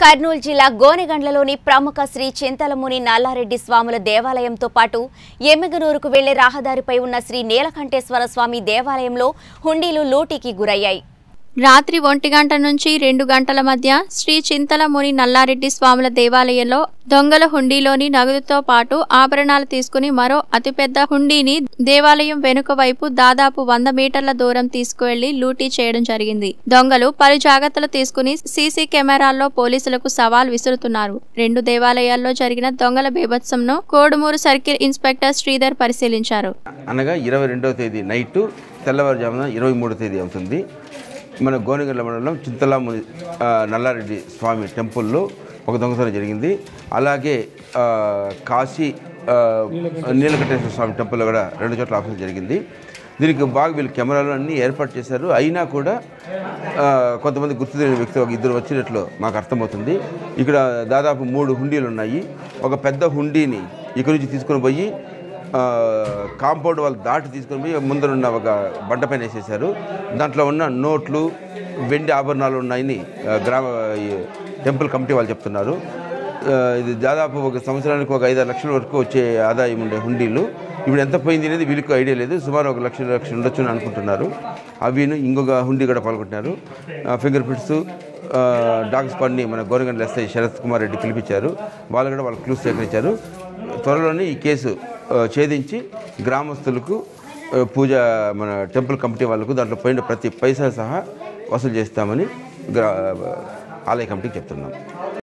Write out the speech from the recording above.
కర్నూలు జిల్లా గోనెగండ్లలోని ప్రముఖ శ్రీ చింతలముని నల్లారెడ్డి స్వాముల దేవాలయంతో పాటు ఎమ్మిగనూరుకు వెళ్లే రహదారిపై ఉన్న శ్రీ నీలకంఠేశ్వర స్వామి దేవాలయంలో హుండీలు లూటీకి గురయ్యాయి రాత్రి ఒంటి గంట నుంచి రెండు గంటల మధ్య శ్రీ చింతల ముని నల్లారెడ్డి స్వాముల దేవాలయంలో దొంగల హుండీలోని నగదుతో పాటు ఆభరణాలు తీసుకుని మరో అతిపెద్ద హుండీని దేవాలయం వెనుక వైపు దాదాపు వంద మీటర్ల దూరం తీసుకువెళ్లి లూటీ చేయడం జరిగింది దొంగలు పలు జాగ్రత్తలు తీసుకుని సీసీ కెమెరాల్లో పోలీసులకు సవాల్ విసురుతున్నారు రెండు దేవాలయాల్లో జరిగిన దొంగల బీభత్సంను కోడుమూరు సర్కిల్ ఇన్స్పెక్టర్ శ్రీధర్ పరిశీలించారు అనగా ఇరవై రెండవ తేదీ నైటు తెల్లవారుజామున ఇరవై మూడో తేదీ అవుతుంది మన గోనగల్ల మండలం చింతలాముని ఆ, నల్లారెడ్డి స్వామి టెంపుల్లో ఒక దొంగతనం జరిగింది అలాగే ఆ, కాశీ ఆ, నీలకంఠేశ్వర స్వామి టెంపుల్లో కూడా రెండు చోట్ల ఆఫీస్ జరిగింది దీనికి బాగా వీళ్ళు కెమెరాలు అన్నీ ఏర్పాటు చేశారు అయినా కూడా ఆ, కొంతమంది గుర్తు తెలియని వ్యక్తి ఒక ఇద్దరు వచ్చినట్లు మాకు అర్థమవుతుంది ఇక్కడ దాదాపు మూడు హుండీలు ఉన్నాయి ఒక పెద్ద హుండీని ఇక్కడి నుంచి తీసుకొని పోయి ఆ, కాంపౌండ్ వాళ్ళు దాటి తీసుకొని పోయి ముందరున్న ఒక బండ పైన వేసేసారు దాంట్లో ఉన్న నోట్లు వెండి ఆభరణాలు ఉన్నాయని ఆ, గ్రామ ఈ టెంపుల్ కమిటీ వాళ్ళు చెప్తున్నారు ఆ, ఇది దాదాపు ఒక సంవత్సరానికి ఒక ఐదారు లక్షల వరకు వచ్చే ఆదాయం ఉండే హుండీలు ఇప్పుడు ఎంత పోయింది అనేది వీళ్ళకి ఐడియా లేదు సుమారు ఒక లక్ష లక్ష ఉండొచ్చు అని అనుకుంటున్నారు అవిను ఇంకొక హుండీ కూడా పాల్గొంటున్నారు ఫింగర్ ప్రింట్స్ డాగ్ స్క్వాడ్ని మన గోరగండ్ల ఎస్ఐ శరత్ కుమార్ రెడ్డి పిలిపించారు వాళ్ళు కూడా వాళ్ళ క్లూస్ సేకరించారు త్వరలోనే ఈ కేసు ఆ, ఛేదించి గ్రామస్తులకు ఆ, పూజ మన టెంపుల్ కమిటీ వాళ్ళకు దాంట్లో పోయిన ప్రతి పైసా సహా వసూలు చేస్తామని గ్రా ఆలయ కమిటీకి చెప్తున్నాం